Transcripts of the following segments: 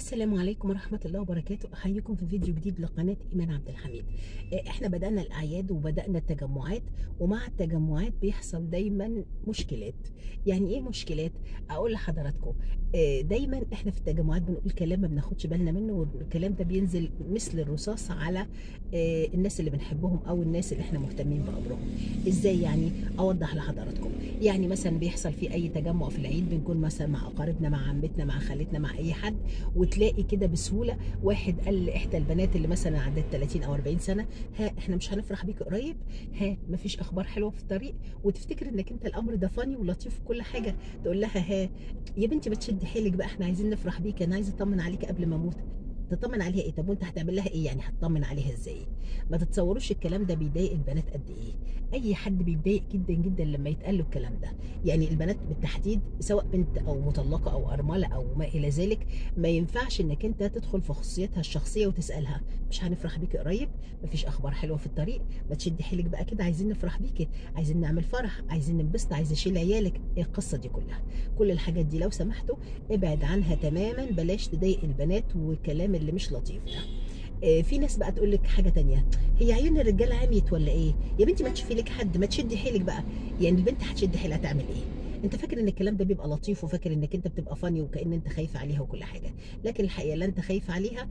السلام عليكم ورحمة الله وبركاته أحييكم في فيديو جديد لقناة إيمان عبد الحميد آه، إحنا بدأنا الأعياد وبدأنا التجمعات ومع التجمعات بيحصل دايما مشكلات يعني إيه مشكلات؟ أقول لحضراتكم آه، دايما إحنا في التجمعات بنقول كلام ما بناخدش بالنا منه والكلام ده بينزل مثل الرصاص على آه، الناس اللي بنحبهم أو الناس اللي إحنا مهتمين بأمرهم إزاي يعني؟ أوضح لحضراتكم يعني مثلا بيحصل في أي تجمع في العيد بنكون مثلا مع أقاربنا مع عمتنا مع خالتنا مع أي حد وتلاقي كده بسهوله واحد قال لاحدى البنات اللي مثلا عدت 30 او 40 سنه ها احنا مش هنفرح بيك قريب ها مفيش اخبار حلوه في الطريق وتفتكر انك انت الامر ده فاني ولطيف وكل حاجه تقول لها ها يا بنتي ما تشدي حيلك بقى احنا عايزين نفرح بيك انا عايزه اطمن عليك قبل ما اموت تطمن عليها ايه طب وانت هتعمل لها ايه يعني هتطمن عليها ازاي ما تتصوروش الكلام ده بيضايق البنات قد ايه اي حد بيتضايق جدا جدا لما يتقال له الكلام ده يعني البنات بالتحديد سواء بنت او مطلقه او ارمله او ما الى ذلك ما ينفعش انك انت تدخل في خصوصيتها الشخصيه وتسالها مش هنفرح بيكي قريب مفيش اخبار حلوه في الطريق ما تشدي حيلك بقى كده عايزين نفرح بيكي عايزين نعمل فرح عايزين ننبسط عايز اشيل عيالك ايه القصه دي كلها كل الحاجات دي لو سمحتوا ابعد عنها تماما بلاش تضايق البنات والكلام اللي مش لطيف ده آه، في ناس بقى تقول لك حاجه تانية هي عيون الرجاله عميت ولا ايه يا بنتي ما تشوفي لك حد ما تشدي حيلك بقى يعني البنت هتشد حيلها تعمل ايه انت فاكر ان الكلام ده بيبقى لطيف وفاكر انك انت بتبقى فاني وكأن انت خايف عليها وكل حاجه لكن الحقيقه لا انت خايف عليها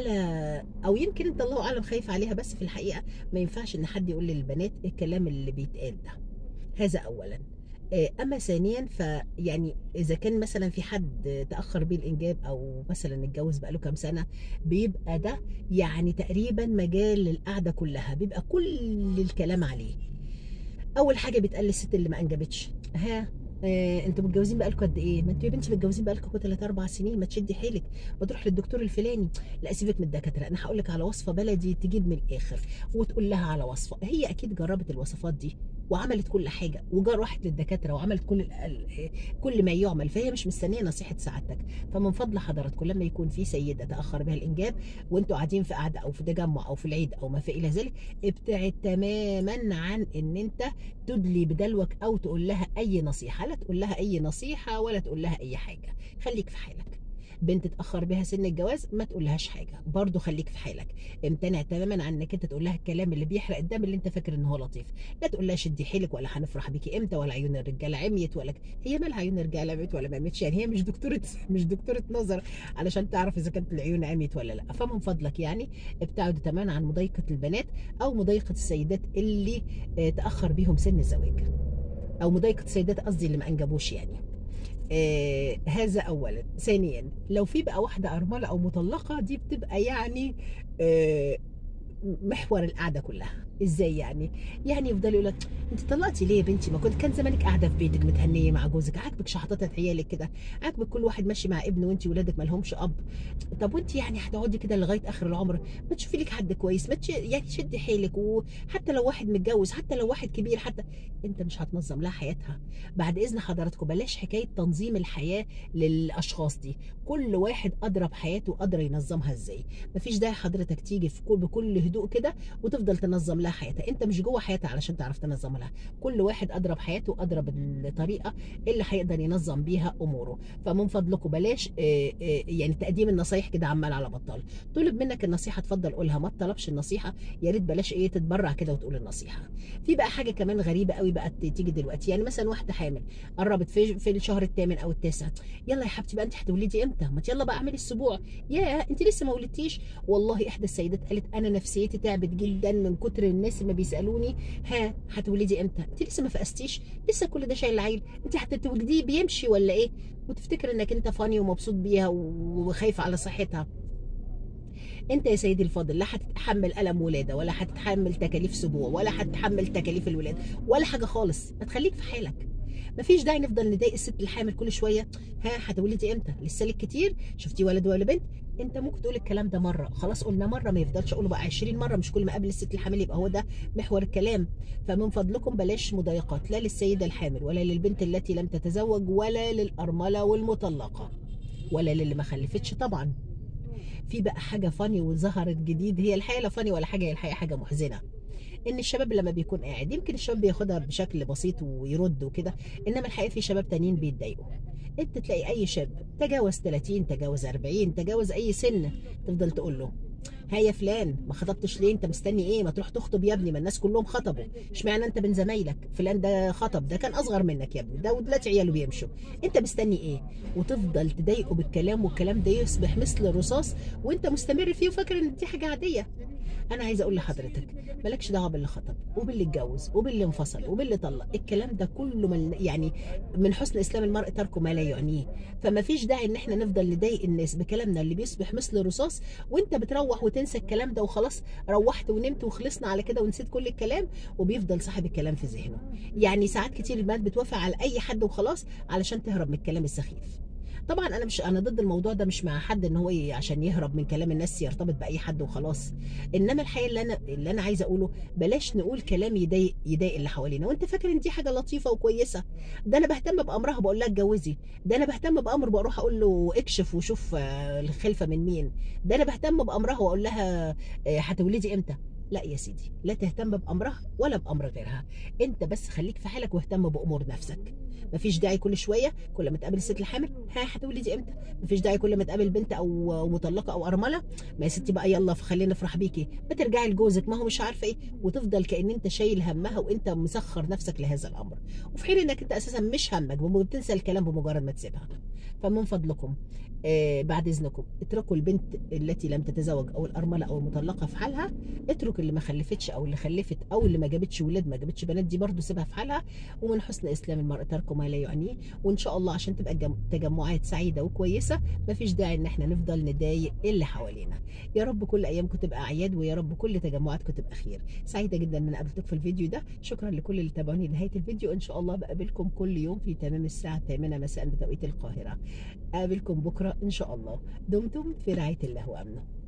ولا او يمكن انت الله اعلم خايف عليها بس في الحقيقه ما ينفعش ان حد يقول للبنات الكلام اللي بيتقال ده هذا اولا آه، اما ثانيا فيعني اذا كان مثلا في حد تاخر بيه الانجاب او مثلا اتجوز بقاله كام سنه بيبقى ده يعني تقريبا مجال للقعده كلها بيبقى كل الكلام عليه اول حاجه بيتقال للست اللي ما انجبتش ها آه انتوا متجوزين بقالكم قد ايه؟ ما انتوا يا بنتي متجوزين بقالكم 3 4 سنين ما تشدي حيلك ما تروح للدكتور الفلاني لا سيبك من الدكاتره انا هقول لك على وصفه بلدي تجيب من الاخر وتقول لها على وصفه هي اكيد جربت الوصفات دي وعملت كل حاجه وجا راحت للدكاتره وعملت كل ال- ال- كل ما يعمل فهي مش مستنيه نصيحه سعادتك فمن فضل حضراتكم لما يكون في سيده تاخر بها الانجاب وانتوا قاعدين في قعده او في تجمع او في العيد او ما في الى ذلك ابتعد تماما عن ان انت تدلي بدلوك او تقول لها اي نصيحه لا تقول لها اي نصيحه ولا تقول لها اي حاجه خليك في حالك بنت اتاخر بها سن الجواز ما تقولهاش حاجه برضه خليك في حالك امتنع تماما عن انك انت تقول لها الكلام اللي بيحرق الدم اللي انت فاكر ان هو لطيف لا تقول لها شدي حيلك ولا هنفرح بيكي امتى ولا عيون الرجاله عميت ولا ك- هي مالها عيون الرجاله عميت ولا ما عميتش يعني هي مش دكتوره مش دكتوره نظر علشان تعرف اذا كانت العيون عميت ولا لا فمن فضلك يعني ابتعدوا تماما عن مضايقه البنات او مضايقه السيدات اللي آه، تاخر بيهم سن الزواج او مضايقه السيدات قصدي اللي ما انجبوش يعني آه هذا اولا ثانيا لو في بقى واحده ارمله او مطلقه دي بتبقى يعني آه محور القعده كلها ازاي يعني يعني يفضل يقول لك انت طلقتي ليه يا بنتي ما كنت كان زمانك قاعده في بيتك متهنيه مع جوزك عاجبك شحططه عيالك كده عاجبك كل واحد ماشي مع ابنه وانت ولادك ما لهمش اب طب وانت يعني هتقعدي كده لغايه اخر العمر ما تشوفي لك حد كويس ما تش... يعني شدي حيلك وحتى لو واحد متجوز حتى لو واحد كبير حتى انت مش هتنظم لها حياتها بعد اذن حضراتكم بلاش حكايه تنظيم الحياه للاشخاص دي كل واحد ادرى بحياته وادرى ينظمها ازاي مفيش داعي حضرتك تيجي في كل بكل هدوء كده وتفضل تنظم لها حياتها انت مش جوه حياتها علشان تعرف تنظم لها كل واحد ادرى بحياته وادرى بالطريقه اللي هيقدر ينظم بيها اموره فمن فضلكم بلاش آه، آه، يعني تقديم النصايح كده عمال على بطال طلب منك النصيحه اتفضل قولها ما طلبش النصيحه يا ريت بلاش ايه تتبرع كده وتقول النصيحه في بقى حاجه كمان غريبه قوي بقى تيجي دلوقتي يعني مثلا واحده حامل قربت في في الشهر الثامن او التاسع يلا يا حبيبتي بقى انت هتولدي امتى ما يلا بقى اعملي السبوع يا انت لسه ما ولدتيش والله احدى السيدات قالت انا نفسيتي تعبت جدا من كتر الناس اللي بيسالوني ها هتولدي امتى انت لسه ما فقستيش لسه كل ده شايل العيل انت هتتولديه بيمشي ولا ايه وتفتكر انك انت فاني ومبسوط بيها وخايف على صحتها انت يا سيدي الفاضل لا هتتحمل الم ولاده ولا هتتحمل تكاليف سبوع ولا هتتحمل تكاليف الولاده ولا حاجه خالص ما تخليك في حالك مفيش داعي نفضل نضايق الست الحامل كل شويه ها هتولدي امتى لسه لك كتير شفتي ولد ولا بنت انت ممكن تقول الكلام ده مره خلاص قلنا مره ما يفضلش اقوله بقى 20 مره مش كل ما اقابل الست الحامل يبقى هو ده محور الكلام فمن فضلكم بلاش مضايقات لا للسيده الحامل ولا للبنت التي لم تتزوج ولا للارمله والمطلقه ولا للي ما خلفتش طبعا في بقى حاجه فاني وظهرت جديد هي الحقيقه لا فاني ولا حاجه هي الحقيقه حاجه محزنه ان الشباب لما بيكون قاعد يمكن الشباب بياخدها بشكل بسيط ويرد وكده انما الحقيقه في شباب تانيين بيتضايقوا انت تلاقي اي شاب تجاوز 30 تجاوز 40 تجاوز اي سن تفضل تقول له ها يا فلان ما خطبتش ليه انت مستني ايه ما تروح تخطب يا ابني ما الناس كلهم خطبوا اشمعنى انت من زمايلك فلان ده خطب ده كان اصغر منك يا ابني ده ودلوقتي عياله بيمشوا انت مستني ايه وتفضل تضايقه بالكلام والكلام ده يصبح مثل الرصاص وانت مستمر فيه وفاكر ان دي حاجه عاديه انا عايزه اقول لحضرتك مالكش دعوه باللي خطب وباللي اتجوز وباللي انفصل وباللي طلق الكلام ده كله من يعني من حسن اسلام المرء تركه ما لا يعنيه فما فيش داعي ان احنا نفضل نضايق الناس بكلامنا اللي بيصبح مثل الرصاص وانت بتروح وتنسى الكلام ده وخلاص روحت ونمت وخلصنا على كده ونسيت كل الكلام وبيفضل صاحب الكلام في ذهنه يعني ساعات كتير البنات بتوافق على اي حد وخلاص علشان تهرب من الكلام السخيف طبعا انا مش انا ضد الموضوع ده مش مع حد ان هو ي- عشان يهرب من كلام الناس يرتبط باي حد وخلاص انما الحقيقه اللي انا اللي انا عايزه اقوله بلاش نقول كلام يضايق يضايق اللي حوالينا وانت فاكر ان دي حاجه لطيفه وكويسه ده انا بهتم بامرها بقول لها اتجوزي ده انا بهتم بامر بروح اقول له اكشف وشوف آه، الخلفه من مين ده انا بهتم بامرها واقول لها آه، هتولدي امتى لا يا سيدي لا تهتم بامرها ولا بامر غيرها انت بس خليك في حالك واهتم بامور نفسك مفيش داعي كل شويه كل ما تقابل الست الحامل ها هتولدي امتى مفيش داعي كل ما تقابل بنت او أو مطلقه او ارمله ما يا ستي بقى يلا خلينا نفرح بيكي ما ترجعي لجوزك ما هو مش عارفه ايه وتفضل كان انت شايل همها وانت مسخر نفسك لهذا الامر وفي حين انك انت اساسا مش همك بتنسى الكلام بمجرد ما تسيبها فمن فضلكم آه بعد اذنكم اتركوا البنت التي لم تتزوج او الارمله او المطلقه في حالها اترك اللي ما خلفتش او اللي خلفت او اللي ما جابتش ولاد ما جابتش بنات دي برضو سيبها في حالها ومن حسن اسلام المرء ترك ما لا يعنيه وان شاء الله عشان تبقى الجم- تجمعات سعيده وكويسه مفيش داعي ان احنا نفضل نضايق اللي حوالينا يا رب كل ايامكم تبقى اعياد ويا رب كل تجمعاتكم تبقى خير سعيده جدا ان انا قابلتك في الفيديو ده شكرا لكل اللي تابعوني لنهايه الفيديو ان شاء الله بقابلكم كل يوم في تمام الساعه الثامنه مساء بتوقيت القاهره قابلكم بكره ان شاء الله دمتم في رعايه الله وامنه